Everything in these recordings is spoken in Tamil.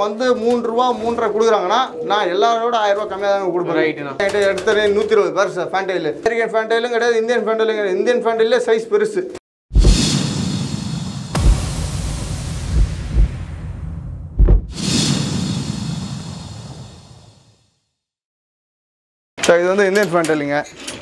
வந்து மூணு ரூபா மூன்றரை கொடுக்குறாங்கன்னா நான் எல்லாரோட ஆயிரம் ரூபா கம்மியாக தாங்க கொடுப்பேன் ரைட்டுண்ணா என்கிட்ட எடுத்தது நூற்றி இருபது பேர் சார் ஃபேண்டைல் அமெரிக்கன் ஃபேண்டைலும் கிடையாது இந்தியன் ஃபேண்டைலும் கிடையாது இந்தியன் ஃபேண்டைலே சைஸ் பெருசு சார் இது வந்து இந்தியன் ஃபேண்டைலுங்க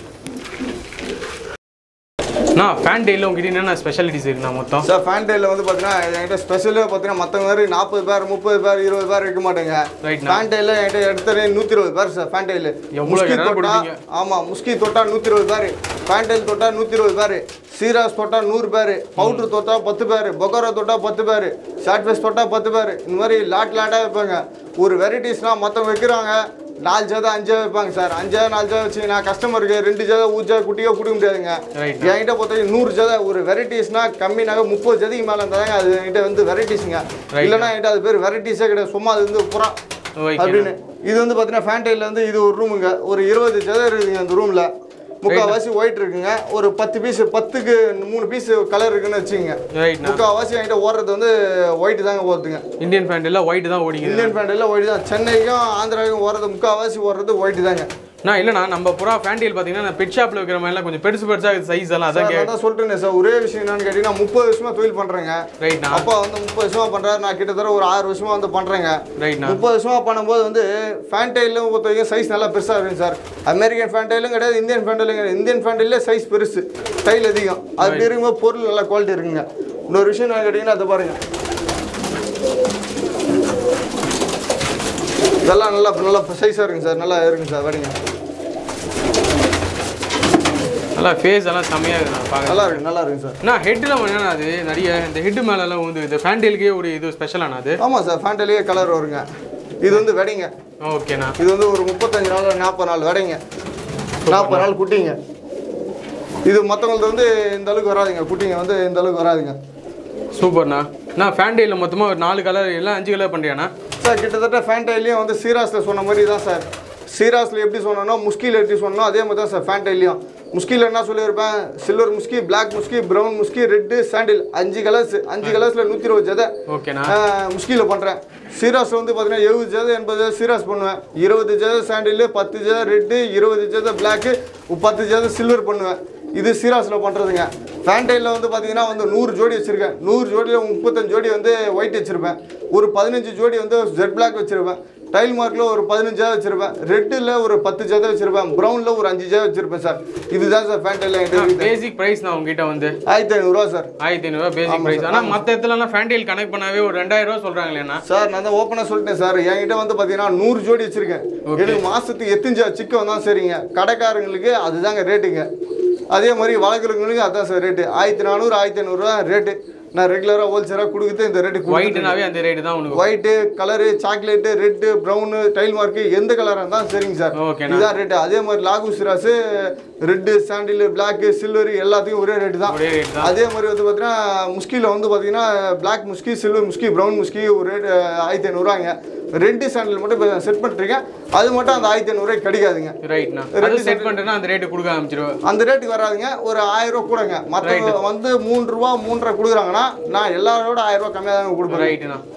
அண்ணா ஃபேன் டெய்லில் உங்ககிட்ட என்னென்ன ஸ்பெஷாலிட்டிஸ் இருக்குண்ணா மொத்தம் சார் ஃபேண்டைலில் வந்து பார்த்தீங்கன்னா என்கிட்ட ஸ்பெஷலாக பார்த்தீங்கன்னா மற்றவங்க மாதிரி நாற்பது பேர் முப்பது பேர் இருபது பேர் இருக்க மாட்டேங்க ரைட்ண்ணா ஃபேண்டைல என்கிட்ட எடுத்தது நூற்றி இருபது பேர் சார் ஃபேண்டைல் எவ்வளவு கடை போடுவீங்க? ஆமாம் முஸ்கி தொட்டா நூற்றி இருபது பேர் ஃபேண்டைல் தொட்டா நூற்றி இருபது பேர் சீராஸ் தொட்டா நூறு பேர் பவுட்ரு தொட்டா பத்து பேர் பொகோரா தொட்டா பத்து பேர் ஷார்ட் ஃபேஸ் தொட்டா பத்து பேர் இந்த மாதிரி லாட் லாட்டாக வைப்பாங்க ஒரு வெரைட்டிஸ்னால் மற்றவங்க வைக்கிறாங்க நாலு ஜதை அஞ்சு வைப்பாங்க சார் அஞ்சு நாலு ஜதை வச்சிங்கன்னா கஸ்டமருக்கு ரெண்டு ஜதை ஊர் ஜதை குட்டியோ கொடுக்க முடியாதுங்க ரைட் என்கிட்ட பொறுத்த நூறு ஜதை ஒரு வெரைட்டிஸ்னா கம்மினாக முப்பது ஜதிக்கு மேலே இருந்தாங்க அது என்கிட்ட வந்து வெரைட்டிஸுங்க Right. இல்லைன்னா என்கிட்ட அது பேர் வெரைட்டிஸே கிடையாது சும்மா அது வந்து புறா ஓகே அப்படின்னு இது வந்து பார்த்தீங்கன்னா ஃபேண்டைல வந்து இது ஒரு ரூமுங்க ஒரு இருபது ஜதை இருக்குதுங்க அந்த ரூமில் முக்கால்வாசி ஒயிட் இருக்குங்க ஒரு பத்து பீஸ் பத்துக்கு மூணு பீஸ் கலர் இருக்குன்னு வச்சுக்கோங்க ரைட்ண்ணா முக்கால்வாசி என்கிட்ட ஓடுறது வந்து ஒயிட் தாங்க ஓடுதுங்க இந்தியன் ஃபேண்டில் ஒயிட் தான் ஓடிக்குது இந்தியன் ஃபேண்டைல ஒயிட் தான் சென்னைக்கும் ஆந்திராவுக்கும் ஓடுறது முக்கால்வாசி ஓடுறது ஒயிட் தாங்க நான் இல்லைண்ணா நம்ம புறா ஃபேண்டில் பார்த்தீங்கன்னா பெட் ஷாப்பில் வைக்கிற மாதிரிலாம் கொஞ்சம் பெருசு பெருசாக சைஸ் எல்லாம் அதான் கே நான் தான் சொல்லிட்டேனே சார் ஒரே விஷயம் என்னன்னு கேட்டீங்கன்னா முப்பது வருஷமா தொழில் பண்ணுறேங்க ரைட்ண்ணா அப்பா வந்து முப்பது வருஷமா பண்றாரு நான் கிட்டத்தட்ட ஒரு ஆறு வருஷமா வந்து பண்றேங்க ரைட்ண்ணா முப்பது வருஷமா பண்ணும்போது வந்து ஃபேண்டைலும் பொறுத்த வரைக்கும் சைஸ் நல்லா பெருசா இருக்கும் சார் அமெரிக்கன் ஃபேண்டைலும் கிடையாது இந்தியன் ஃபேண்டைலும் கிடையாது இந்தியன் ஃபேண்டைலே சைஸ் பெருசு ஸ்டைல் அதிகம் அப்படி இருக்கும்போது பொருள் நல்ல குவாலிட்டி இருக்குங்க இன்னொரு விஷயம் என்ன கேட்டீங்கன்னா அதை பாருங்க இதெல்லாம் நல்லா நல்லா சைஸாக இருக்குங்க சார் நல்லா இருக்குங்க சார் வரீங்க நல்லா ஃபேஸ் எல்லாம் செம்மையாக இருக்குண்ணா பார்க்க நல்லா இருக்கு நல்லா இருக்குங்க சார் அண்ணா ஹெட்டில் என்னண்ணா அது நிறைய இந்த ஹெட் மேலெல்லாம் வந்து இந்த ஃபேண்டிலுக்கே ஒரு இது ஸ்பெஷலாண்ணா அது ஆமாம் சார் ஃபேண்டைலேயே கலர் வருங்க இது வந்து வெடிங்க ஓகேண்ணா இது வந்து ஒரு முப்பத்தஞ்சு நாள் நாற்பது நாள் வரைங்க நாற்பது நாள் குட்டிங்க இது மற்றவங்களுக்கு வந்து இந்த அளவுக்கு வராதுங்க குட்டிங்க வந்து இந்த அளவுக்கு வராதுங்க சூப்பர்ண்ணா நான் ஃபேண்டியில் மொத்தமாக ஒரு நாலு கலர் எல்லாம் அஞ்சு கலர் பண்ணுறியாண்ணா சார் கிட்டத்தட்ட ஃபேண்டைலையும் வந்து சீராஸில் சொன்ன மாதிரி தான் சார் சீராஸில் எப்படி சொன்னனோ முஸ்கியில் எப்படி சொன்னோ அதே மாதிரி தான் சார் ஃபேண்டைலையும் முஸ்கியில் என்ன சொல்லியிருப்பேன் சில்வர் முஸ்கி பிளாக் முஸ்கி ப்ரௌன் முஸ்கி ரெட்டு சாண்டில் அஞ்சு கலர்ஸ் அஞ்சு கலர்ஸில் நூற்றி இருபது ஜதை ஓகேண்ணா முஸ்கியில் பண்ணுறேன் சீராஸ் வந்து பார்த்தீங்கன்னா எழுபது ஜதை எண்பது ஜதை சீராஸ் பண்ணுவேன் இருபது ஜதை சாண்டில் பத்து ஜதை ரெட்டு இருபது ஜதை பிளாக்கு பத்து ஜதை சில்வர் பண்ணுவேன் இது சீராஸில் பண்ணுறதுங்க ஃபேண்டைலில் வந்து பார்த்தீங்கன்னா வந்து நூறு ஜோடி வச்சுருக்கேன் நூறு ஜோடியில் முப்பத்தஞ்சு ஜோடி வந்து ஒயிட் வச்சுருப்பேன் ஒரு பதினஞ்சு ஜோடி வந்து ஜெட் பிளாக் வச்சுருப்பேன் டைல் மார்க்கில் ஒரு பதினஞ்சு ஜதை வச்சுருப்பேன் ரெட்டில் ஒரு பத்து ஜதை வச்சுருப்பேன் ப்ரௌனில் ஒரு அஞ்சு ஜதை வச்சுருப்பேன் சார் இதுதான் சார் ஃபேண்டைலில் என்கிட்ட இருக்குது பேசிக் ப்ரைஸ் நான் உங்ககிட்ட வந்து ஆயிரத்தி ஐநூறுரூவா சார் ஆயிரத்தி ஐநூறுரூவா பேசிக் ப்ரைஸ் ஆனால் மற்ற இடத்துலலாம் ஃபேண்டில் கனெக்ட் பண்ணாவே ஒரு ரெண்டாயிரம் ரூபா சொல்கிறாங்களேண்ணா சார் நான் தான் ஓப்பனாக சொல்லிட்டேன் சார் என்கிட்ட வந்து பார்த்தீங்கன்னா நூறு ஜோடி வச்சிருக்கேன் எனக்கு மாசத்துக்கு எத்தஞ்சா சிக்க வந்தாலும் சரிங்க கடைக்காரங்களுக்கு அதுதாங்க ரேட்டுங்க அதே மாதிரி வழக்கறிஞர்களுக்கு அதான் சார் ரேட்டு ஆயிரத்தி நானூறு ஆயிரத்தி ஐநூறுரூவா ரேட்டு நான் ரெகுலராக ஹோல்சேலாக கொடுக்குறது இந்த ரேட்டு ஒயிட்னாவே அந்த ரேட்டு தான் உனக்கு white colour chocolate red brown tile mark எந்த கலராக இருந்தாலும் சரிங்க சார் ஓகேண்ணா. இதுதான் ரேட்டு அதே மாதிரி லாகு சிராஸு ரெட்டு சாண்டில் பிளாக்கு சில்வரு எல்லாத்துக்கும் ஒரே ரேட்டு தான் ஒரே ரேட் தான் அதே மாதிரி வந்து பார்த்தீங்கன்னா முஸ்கியில் வந்து பார்த்தீங்கன்னா பிளாக் முஸ்கி சில்வர் முஸ்கி ப்ரௌன் முஸ்கி ஒரு ரேட் ஆயிரத்தி ஐநூறுவாங்க ரெண்டு சாண்டில் மட்டும் இப்போ செட் பண்ணிருக்கேன் அது மட்டும் அந்த ஆயிரத்தி ஐநூறுரூவாய்க்கு கிடைக்காதுங்க ரைட்ண்ணா அது செட் பண்ணிட்டேன்னா அந்த ரேட்டு கொடுக்க ஆரம்பிச்சிருவேன் அந்த ரேட்டுக்கு வராதுங்க ஒரு ஆயிரம் ரூபா கூடங்க மற்றவங்க வந்து மூணு ரூபா மூன்றரை கொடுக்குறாங்கன்னா நான் எல்லாரோட ஆயிரம் ரூபா கம்மியாக தாங்க கொடுப்பேன் ரைட்டுண்ணா